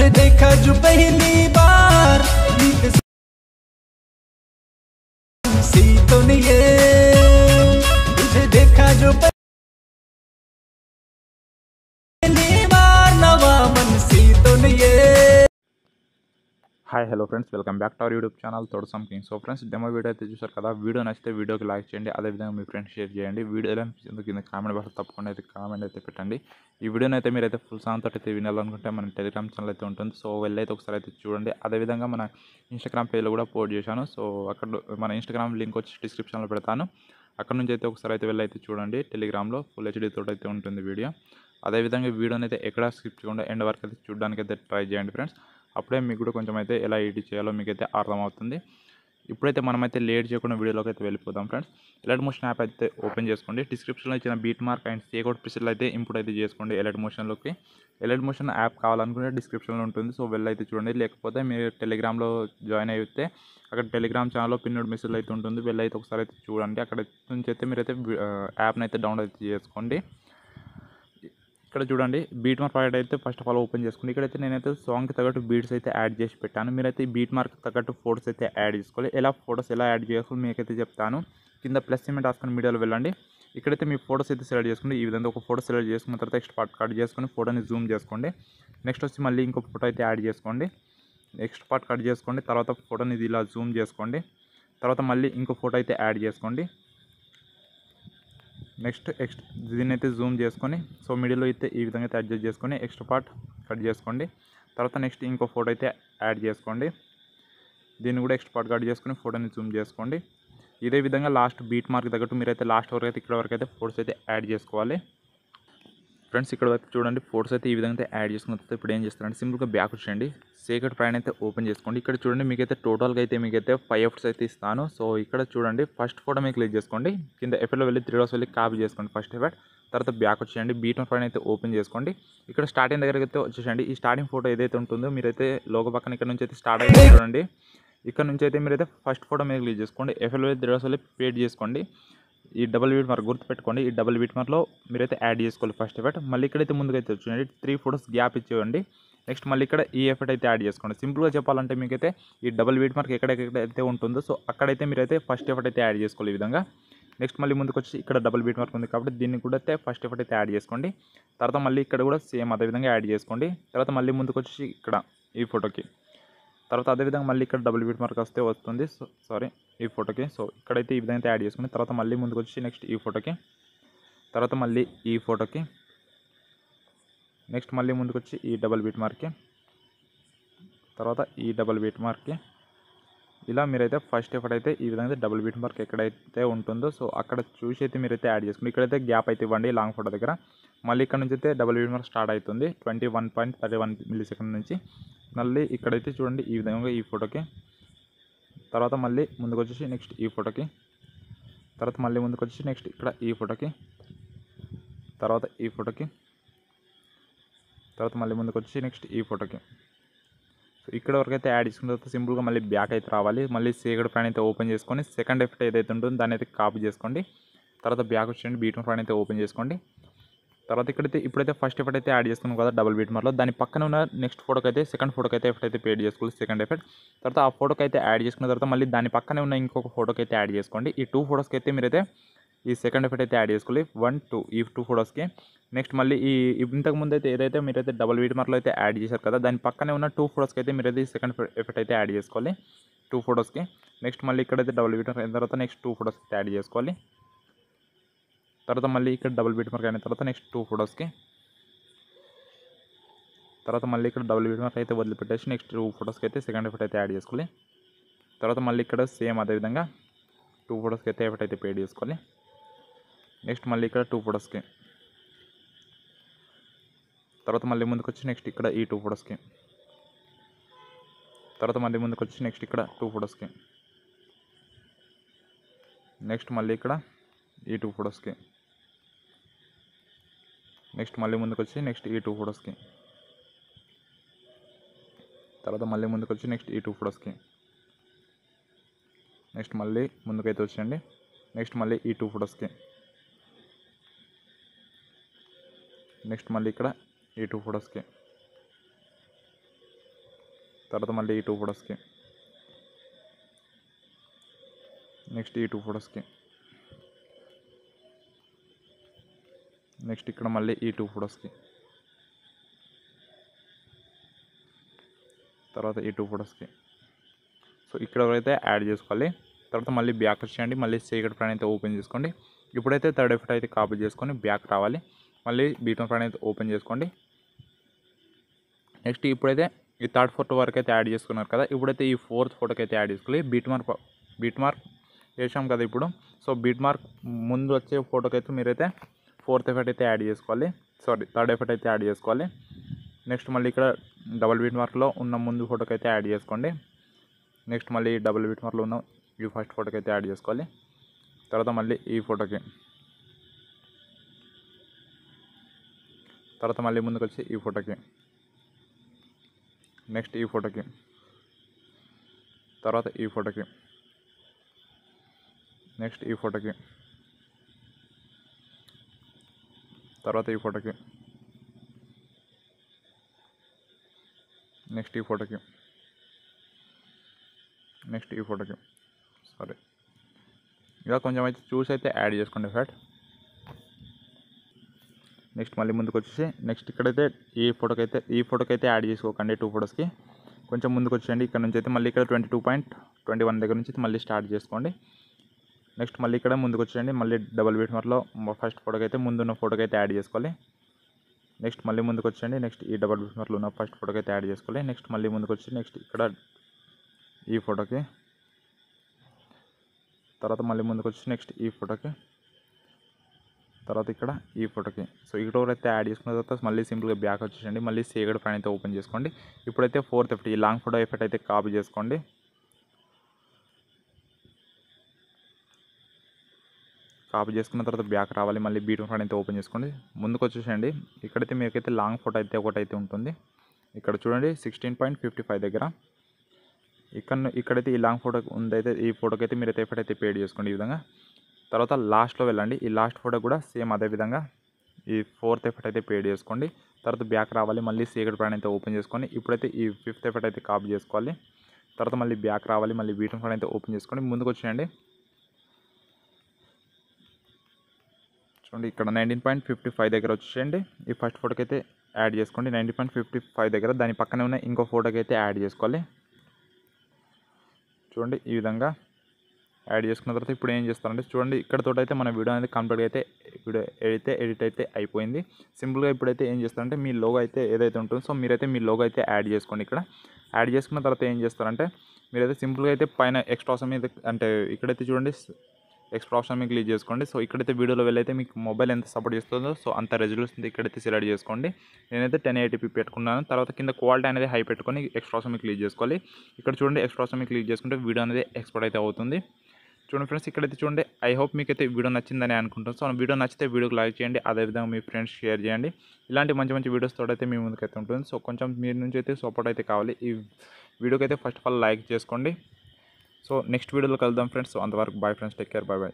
तुझे देखा जो पहली बार नींद सी तो नहीं है तुझे देखा जो पहली बार नवा मन सी तो नहीं है hi hello friends welcome back to our YouTube channel తోడు something so friends demo video అయితే చూసారు కదా వీడియో నచ్చితే వీడియోకి లైక్ చేయండి అదేవిధంగా మీ ఫ్రెండ్స్ షేర్ చేయండి వీడియో ఎలా అనిపించిందో కింద కామెంట్ బాక్స్ తప్పకుండా అయితే కామెంట్ అయితే పెట్టండి ఈ వీడియోని అయితే మీరైతే ఫుల్ సాంగ్ తోటి అయితే వినాలనుకుంటే మన టెలిగ్రామ్ ఛానల్ అయితే ఉంటుంది సో వెళ్ళైతే ఒకసారి అయితే చూడండి అదేవిధంగా మన ఇన్స్టాగ్రామ్ పేజ్లో కూడా పోస్ట్ చేశాను సో అక్కడ మన ఇన్స్టాగ్రామ్ లింక్ వచ్చి డిస్క్రిప్షన్లో పెడతాను అక్కడ నుంచి అయితే ఒకసారి అయితే వెళ్ళైతే చూడండి టెలిగ్రామ్లో ఫుల్ హెచ్డీ తోటి అయితే ఉంటుంది వీడియో అదేవిధంగా వీడియోని అయితే ఎక్కడ స్కిప్ చేయకుండా ఎండ్ వరకు అయితే చూడడానికి అయితే ట్రై చేయండి ఫ్రెండ్స్ అప్పుడే మీకు కూడా కొంచెం అయితే ఎలా ఎడిట్ చేయాలో మీకు అయితే అర్థమవుతుంది ఇప్పుడైతే మనమైతే లేట్ చేయకుండా వీడియోలోకి అయితే వెళ్ళిపోదాం ఫ్రెండ్స్ ఎలర్ట్ మోషన్ యాప్ అయితే ఓపెన్ చేసుకోండి డిస్క్రిప్షన్లో ఇచ్చిన బీట్ మార్క్ అండ్ సేకోడ్ ప్రిసెల్ అయితే ఇంపోర్ట్ అయితే చేసుకోండి ఎలర్ట్ మోషన్లోకి ఎలర్ట్ మోషన్ యాప్ కావాలనుకుంటే డిస్క్రిప్షన్లో ఉంటుంది సో వెళ్ళైతే చూడండి లేకపోతే మీరు టెలిగ్రామ్లో జాయిన్ అయితే అక్కడ టెలిగ్రామ్ ఛానల్లో పిన్నోడ్ మెసేజ్ అయితే ఉంటుంది వెళ్ళైతే ఒకసారి అయితే చూడండి అక్కడ నుంచి అయితే మీరైతే యాప్ని అయితే డౌన్లోడ్ అయితే చేసుకోండి ఇక్కడ చూడండి బీట్ మార్క్ ప్రాజెక్ట్ అయితే ఫస్ట్ ఆఫ్ ఆల్ ఓపెన్ చేసుకోండి ఇక్కడైతే నేనైతే సాంగ్కి తగ్గట్టు బీట్స్ అయితే యాడ్ చేసి పెట్టాను మీరైతే ఈ బీట్ మార్క్ తగ్గట్టు ఫోటోస్ అయితే యాడ్ చేసుకోవాలి ఎలా ఫోటోస్ ఎలా యాడ్ చేసుకోవాలి మీకైతే చెప్తాను కింద ప్లస్ సిమెంట్ రాసుకొని మీడియాలో వెళ్ళండి ఇక్కడైతే మీ ఫోటోస్ అయితే సెలెక్ట్ చేసుకోండి ఈ విధంగా ఒక ఫోటో సెలెక్ట్ చేసుకున్న తర్వాత నెక్స్ట్ పార్ట్ కట్ చేసుకొని ఫోటోని జూమ్ చేసుకోండి నెక్స్ట్ వచ్చి మళ్ళీ ఇంకో ఫోటో అయితే యాడ్ చేసుకోండి నెక్స్ట్ పార్ట్ కట్ చేసుకోండి తర్వాత ఫోటోని ఇది ఇలా జూమ్ చేసుకోండి తర్వాత మళ్ళీ ఇంకో ఫోటో అయితే యాడ్ చేసుకోండి నెక్స్ట్ ఎక్స్ట్ దీన్ని అయితే జూమ్ చేసుకొని సో మిడిల్లో అయితే ఈ విధంగా అయితే అడ్జస్ట్ చేసుకొని ఎక్స్ట్రా పార్ట్ కట్ చేసుకోండి తర్వాత నెక్స్ట్ ఇంకో ఫోటో అయితే యాడ్ చేసుకోండి దీన్ని కూడా ఎక్స్ట్రా పార్ట్ కట్ చేసుకొని ఫోటోని జూమ్ చేసుకోండి ఇదే విధంగా లాస్ట్ బీట్ మార్క్ తగ్గట్టు మీరైతే లాస్ట్ వరకు అయితే ఇక్కడ వరకు అయితే ఫోటోస్ అయితే యాడ్ చేసుకోవాలి ఫ్రెండ్స్ ఇక్కడ వరకు చూడండి ఫోటోస్ అయితే ఈ విధంగా అయితే యాడ్ చేసుకున్న తర్వాత ఇప్పుడు ఏం చేస్తారంటే సింపుల్గా బ్యాక్ వచ్చేయండి సేకట్ ప్రైన్ అయితే ఓపెన్ చేసుకోండి ఇక్కడ చూడండి మీకైతే టోటల్గా అయితే మీకైతే ఫైవ్ ఎఫ్ట్స్ అయితే ఇస్తాను సో ఇక్కడ చూడండి ఫస్ట్ ఫోటో మీకు క్లిక్ చేసుకోండి కింద ఎఫ్ఎల్లో వెళ్ళి త్రీ డోస్ వెళ్ళి కాపీ చేసుకోండి ఫస్ట్ ఎఫెక్ట్ తర్వాత బ్యాక్ వచ్చేయండి బీట్ ప్రైన్ అయితే ఓపెన్ చేసుకోండి ఇక్కడ స్టార్టింగ్ దగ్గరికి అయితే వచ్చేసండి ఈ స్టార్టింగ్ ఫోటో ఏదైతే ఉంటుందో మీరైతే లోగో పక్కన ఇక్కడ నుంచి అయితే స్టార్ట్ అయితే చూడండి ఇక్కడ నుంచి అయితే మీరైతే ఫస్ట్ ఫోటో మీద క్లిక్ చేసుకోండి ఎఫ్ఎల్ త్రీ డోస్ వెళ్ళి పేడ్ చేసుకోండి ఈ డబుల్ బీట్ మార్క్ గుర్తుపెట్టుకోండి ఈ డబుల్ బీట్ మార్క్లో మీరైతే యాడ్ చేసుకోవాలి ఫస్ట్ ఎఫెక్ట్ మళ్ళీ ఇక్కడైతే ముందుకైతే వచ్చిందండి త్రీ ఫోటోస్ గ్యాప్ ఇచ్చేయండి నెక్స్ట్ మళ్ళీ ఇక్కడ ఈ ఎఫెక్ట్ అయితే యాడ్ చేసుకోండి సింపుల్గా చెప్పాలంటే మీకైతే ఈ డబుల్ బీట్ మార్క్ ఎక్కడెక్కడైతే ఉంటుందో సో అక్కడైతే మీరైతే ఫస్ట్ ఎఫెక్ట్ అయితే యాడ్ చేసుకోవాలి ఈ విధంగా నెక్స్ట్ మళ్ళీ ముందుకు వచ్చి ఇక్కడ డబుల్ బీట్ మార్క్ ఉంది కాబట్టి దీన్ని కూడా అయితే ఫస్ట్ ఎఫెక్ట్ అయితే యాడ్ చేసుకోండి తర్వాత మళ్ళీ ఇక్కడ కూడా సేమ్ అదే విధంగా యాడ్ చేసుకోండి తర్వాత మళ్ళీ ముందుకు వచ్చి ఇక్కడ ఈ ఫోటోకి తర్వాత అదేవిధంగా మళ్ళీ ఇక్కడ డబుల్ బీట్ మార్క్ వస్తే వస్తుంది సో సారీ ఈ ఫోటోకి సో ఇక్కడైతే ఈ విధంగా అయితే యాడ్ చేసుకుని తర్వాత మళ్ళీ ముందుకు వచ్చి నెక్స్ట్ ఈ ఫోటోకి తర్వాత మళ్ళీ ఈ ఫోటోకి నెక్స్ట్ మళ్ళీ ముందుకు వచ్చి ఈ డబుల్ బీట్ మార్క్కి తర్వాత ఈ డబుల్ బీట్ మార్క్కి ఇలా మీరైతే ఫస్ట్ ఎఫర్ట్ అయితే ఈ విధంగా డబుల్ బీట్ మార్క్ ఎక్కడైతే ఉంటుందో సో అక్కడ చూసి అయితే మీరైతే యాడ్ చేసుకోండి ఇక్కడైతే గ్యాప్ అయితే ఇవ్వండి లాంగ్ ఫోటో దగ్గర మళ్ళీ ఇక్కడ నుంచి అయితే డబుల్ బీట్ మార్క్ స్టార్ట్ అవుతుంది twenty one point thirty one millisecond నుంచి మళ్ళీ ఇక్కడైతే చూడండి ఈ విధంగా ఈ ఫోటోకి తర్వాత మళ్ళీ ముందుకు వచ్చేసి నెక్స్ట్ ఈ ఫోటోకి తర్వాత మళ్ళీ ముందుకు వచ్చేసి నెక్స్ట్ ఇక్కడ ఈ ఫోటోకి తర్వాత ఈ ఫోటోకి తర్వాత మళ్ళీ ముందుకు వచ్చి నెక్స్ట్ ఈ ఫోటోకి సో ఇక్కడ వరకు అయితే యాడ్ చేసుకున్న తర్వాత సింపుల్గా మళ్ళీ బ్యాక్ అయితే రావాలి మళ్ళీ సేకడ్ ఫ్యాన్ అయితే ఓపెన్ చేసుకొని సెకండ్ ఎఫెక్ట్ ఏదైతే ఉంటుందో దాన్ని అయితే కాపీ చేసుకోండి తర్వాత బ్యాక్ వచ్చేయండి బీట్ ఫ్యాన్ అయితే ఓపెన్ చేసుకోండి తర్వాత ఇక్కడైతే ఇప్పుడైతే ఫస్ట్ ఎఫెక్ట్ అయితే యాడ్ చేసుకున్నాం కదా డబుల్ బీట్ మార్లో దాని పక్కన ఉన్న నెక్స్ట్ ఫోటోకి అయితే సెకండ్ ఫోటోకి అయితే ఎఫెక్ట్ అయితే పేడ్ చేసుకోవాలి సెకండ్ ఎఫెక్ట్ తర్వాత ఆ ఫోటోకి అయితే యాడ్ చేసుకున్న తర్వాత మళ్ళీ దాని పక్కనే ఉన్న ఇంకొక ఫోటోకి అయితే యాడ్ చేసుకోండి ఈ టూ ఫోటోస్కి అయితే మీరైతే ఈ సెకండ్ ఎఫెక్ట్ అయితే యాడ్ చేసుకోవాలి వన్ టూ ఈ టూ ఫోటోస్కి నెక్స్ట్ మళ్ళీ ఈ ఇంతకు ముందు అయితే ఏదైతే మీరైతే డబుల్ బీట్ మార్లో అయితే యాడ్ చేశారు కదా దాని పక్కనే ఉన్న టూ ఫోటోస్కి అయితే మీరైతే ఈ సెకండ్ ఎఫెక్ట్ అయితే యాడ్ చేసుకోవాలి టూ ఫోటోస్కి నెక్స్ట్ మళ్ళీ ఇక్కడైతే డబుల్ బీట్ మార్క్ అయిన తర్వాత నెక్స్ట్ టూ ఫోటోస్ అయితే యాడ్ చేసుకోవాలి తర్వాత మళ్ళీ ఇక్కడ డబుల్ బీట్ మార్క్ అయిన తర్వాత నెక్స్ట్ టూ ఫోటోస్కి తర్వాత మళ్ళీ ఇక్కడ డబుల్ బీట్ మార్క్ అయితే వదిలిపెట్టేసి నెక్స్ట్ టూ ఫోటోస్కి అయితే సెకండ్ ఎఫెక్ట్ అయితే యాడ్ చేసుకోవాలి తర్వాత మళ్ళీ ఇక్కడ సేమ్ అదేవిధంగా టూ ఫోటోస్కి అయితే ఎఫెక్ట్ అయితే పేడ్ చేసుకోవాలి నెక్స్ట్ మళ్ళీ ఇక్కడ టూ ఫోటోస్కి తర్వాత మళ్ళీ ముందుకు వచ్చి నెక్స్ట్ ఇక్కడ ఈ టూ ఫోటోస్కి తర్వాత మళ్ళీ ముందుకు వచ్చి నెక్స్ట్ ఇక్కడ టూ ఫోటోస్కి నెక్స్ట్ మళ్ళీ ఇక్కడ ఈ టూ ఫోటోస్కి నెక్స్ట్ మళ్ళీ ముందుకు వచ్చి నెక్స్ట్ ఈ టూ ఫోటోస్కి తర్వాత మళ్ళీ ముందుకు వచ్చి నెక్స్ట్ ఈ టూ ఫోటోస్కి నెక్స్ట్ మళ్ళీ ముందుకైతే వచ్చేయండి నెక్స్ట్ మళ్ళీ ఈ టూ ఫోటోస్కి నెక్స్ట్ మళ్ళీ ఇక్కడ ఈ టూ ఫోటోస్కి తర్వాత మళ్ళీ ఈ టూ ఫొటోస్కి నెక్స్ట్ ఈ టూ ఫొటోస్కి నెక్స్ట్ ఇక్కడ మళ్ళీ ఈ టూ ఫొటోస్కి తర్వాత ఈ టూ ఫొటోస్కి సో ఇక్కడ అయితే యాడ్ చేసుకోవాలి తర్వాత మళ్ళీ బ్యాక్ వచ్చేయండి మళ్ళీ సీక్రెట్ ప్లాన్ అయితే ఓపెన్ చేసుకోండి ఇప్పుడైతే థర్డ్ ఎఫెక్ట్ అయితే కాపీ చేసుకొని బ్యాక్ రావాలి మళ్ళీ బీటన్ ప్లాన్ అయితే ఓపెన్ చేసుకోండి నెక్స్ట్ ఇప్పుడైతే ఈ థర్డ్ ఫోటో వరకు అయితే యాడ్ చేసుకున్నారు కదా ఇప్పుడైతే ఈ ఫోర్త్ ఫోటోకి అయితే యాడ్ చేసుకోవాలి బీట్ మార్క్ బీట్ మార్క్ వేసాం కదా ఇప్పుడు సో బీట్ మార్క్ ముందు వచ్చే ఫోటోకి అయితే మీరైతే ఫోర్త్ ఎఫెక్ట్ అయితే యాడ్ చేసుకోవాలి సారీ థర్డ్ ఎఫెక్ట్ అయితే యాడ్ చేసుకోవాలి నెక్స్ట్ మళ్ళీ ఇక్కడ డబల్ బీట్ మార్క్లో ఉన్న ముందు ఫోటోకి అయితే యాడ్ చేసుకోండి నెక్స్ట్ మళ్ళీ డబుల్ బీట్ మార్క్లో ఉన్న ఈ ఫస్ట్ ఫోటోకి అయితే యాడ్ చేసుకోవాలి తర్వాత మళ్ళీ ఈ ఫోటోకి తర్వాత మళ్ళీ ముందుకు వచ్చి ఈ ఫోటోకి నెక్స్ట్ ఈ ఫోటోకి తర్వాత ఈ ఫోటోకి నెక్స్ట్ ఈ ఫోటోకి తర్వాత ఈ ఫోటోకి నెక్స్ట్ ఈ ఫోటోకి నెక్స్ట్ ఈ ఫోటోకి సారీ ఇలా కొంచెం అయితే చూసి అయితే యాడ్ చేసుకోండి ఫ్యాట్ నెక్స్ట్ మళ్ళీ ముందుకు వచ్చేసి నెక్స్ట్ ఇక్కడైతే ఈ ఫోటోకి అయితే ఈ ఫోటోకి అయితే యాడ్ చేసుకోకండి టూ ఫోటోస్కి కొంచెం ముందుకు వచ్చేయండి ఇక్కడ నుంచి అయితే మళ్ళీ ఇక్కడ twenty two point twenty one దగ్గర నుంచి అయితే మళ్ళీ స్టార్ట్ చేసుకోండి నెక్స్ట్ మళ్ళీ ఇక్కడ ముందుకు వచ్చేయండి మళ్ళీ డబల్ బీట్ మార్క్లో ఫస్ట్ ఫోటోకి అయితే ముందున్న ఫోటోకి అయితే యాడ్ చేసుకోవాలి నెక్స్ట్ మళ్ళీ ముందుకు వచ్చేయండి నెక్స్ట్ ఈ డబల్ బీట్ మార్క్లో ఉన్న ఫస్ట్ ఫోటోకి అయితే యాడ్ చేసుకోవాలి నెక్స్ట్ మళ్ళీ ముందుకు వచ్చి నెక్స్ట్ ఇక్కడ ఈ ఫోటోకి తర్వాత మళ్ళీ ముందుకు వచ్చి నెక్స్ట్ ఈ ఫోటోకి తర్వాత ఇక్కడ ఈ ఫోటోకి సో ఇక్కడ అయితే యాడ్ చేసుకున్న తర్వాత మళ్ళీ సింపుల్గా బ్యాక్ వచ్చేసండి మళ్ళీ సేగడ్ ఫ్యాన్ అయితే ఓపెన్ చేసుకోండి ఇప్పుడైతే ఫోర్త్ ఎఫెక్ట్ ఈ లాంగ్ ఫోటో ఎఫెక్ట్ అయితే కాపీ చేసుకోండి కాపీ చేసుకున్న తర్వాత బ్యాక్ రావాలి మళ్ళీ బీట్ ఫ్యాన్ అయితే ఓపెన్ చేసుకోండి ముందుకు వచ్చేసండి ఇక్కడైతే మీకైతే లాంగ్ ఫోటో అయితే ఒకటి అయితే ఉంటుంది ఇక్కడ చూడండి సిక్స్టీన్ పాయింట్ ఫిఫ్టీ ఫైవ్ దగ్గర ఇక్కడ ఇక్కడైతే ఈ లాంగ్ ఫోటో ఉందైతే ఈ ఫోటోకి అయితే మీరు ఎఫెక్ట్ అయితే పేడ్ చేసుకోండి ఈ విధంగా తర్వాత లాస్ట్లో వెళ్ళండి ఈ లాస్ట్ ఫోటో కూడా సేమ్ అదే విధంగా ఈ ఫోర్త్ ఎఫెక్ట్ అయితే పేడ్ చేసుకోండి తర్వాత బ్యాక్ రావాలి మళ్ళీ సీక్రెట్ ప్లాన్ అయితే ఓపెన్ చేసుకోండి ఇప్పుడైతే ఈ ఫిఫ్త్ ఎఫెక్ట్ అయితే కాపీ చేసుకోవాలి తర్వాత మళ్ళీ బ్యాక్ రావాలి మళ్ళీ బీటన్ ప్లాన్ అయితే ఓపెన్ చేసుకోండి ముందుకు వచ్చేయండి చూడండి ఇక్కడ నైన్టీన్ పాయింట్ ఫిఫ్టీ ఫైవ్ దగ్గర వచ్చేయండి ఈ ఫస్ట్ ఫోటోకి అయితే యాడ్ చేసుకోండి నైన్టీన్ పాయింట్ ఫిఫ్టీ ఫైవ్ దగ్గర దాని పక్కనే ఉన్న ఇంకో ఫోటోకి అయితే యాడ్ చేసుకోవాలి చూడండి ఈ విధంగా యాడ్ చేసుకున్న తర్వాత ఇప్పుడు ఏం చేస్తారంటే చూడండి ఇక్కడతో అయితే మన వీడియో అనేది కంప్లీట్గా అయితే వీడియో అయితే ఎడిట్ అయితే అయిపోయింది సింపుల్గా ఇప్పుడైతే ఏం చేస్తారంటే మీ లోగో అయితే ఏదైతే ఉంటుందో సో మీరైతే మీ లోగో అయితే యాడ్ చేసుకోండి ఇక్కడ యాడ్ చేసుకున్న తర్వాత ఏం చేస్తారంటే మీరైతే సింపుల్గా అయితే పైన ఎక్స్ట్రా ఆప్షన్ మీద అంటే ఇక్కడైతే చూడండి ఎక్స్ట్రా ఆప్షన్ మీద క్లిక్ చేసుకోండి సో ఇక్కడైతే వీడియోలో వెళ్ళైతే మీకు మొబైల్ ఎంత సపోర్ట్ చేస్తుందో సో అంత రెజల్యూషన్ ఇక్కడైతే సెలెక్ట్ చేసుకోండి నేనైతే టెన్ ఎయిటీపీ పెట్టుకున్నాను తర్వాత కింద క్వాలిటీ అనేది హై పెట్టుకొని ఎక్స్ట్రా ఆప్షన్ మీద క్లిక్ చేసుకోవాలి ఇక్కడ చూడండి ఎక్స్ట్రా ఆప్షన్ మీద క్లిక్ చేసుకుంటే వీడియో అనేది ఎక్స్పోర్ట్ అయితే అవుతుంది చూడండి ఫ్రెండ్స్ ఇక్కడైతే చూడండి ఐ హోప్ మీకు అయితే వీడియో నచ్చిందని అనుకుంటాను సో వీడియో నచ్చితే వీడియోకి లైక్ చేయండి అదేవిధంగా మీ ఫ్రెండ్స్ షేర్ చేయండి ఇలాంటి మంచి మంచి వీడియోస్ తోటి అయితే మీ ముందుకైతే ఉంటుంది సో కొంచెం మీ నుంచి అయితే సపోర్ట్ అయితే కావాలి ఈ వీడియోకి అయితే ఫస్ట్ ఆఫ్ ఆల్ లైక్ చేసుకోండి సో నెక్స్ట్ వీడియోలో కలుద్దాం ఫ్రెండ్స్ సో అంతవరకు bye friends take care bye bye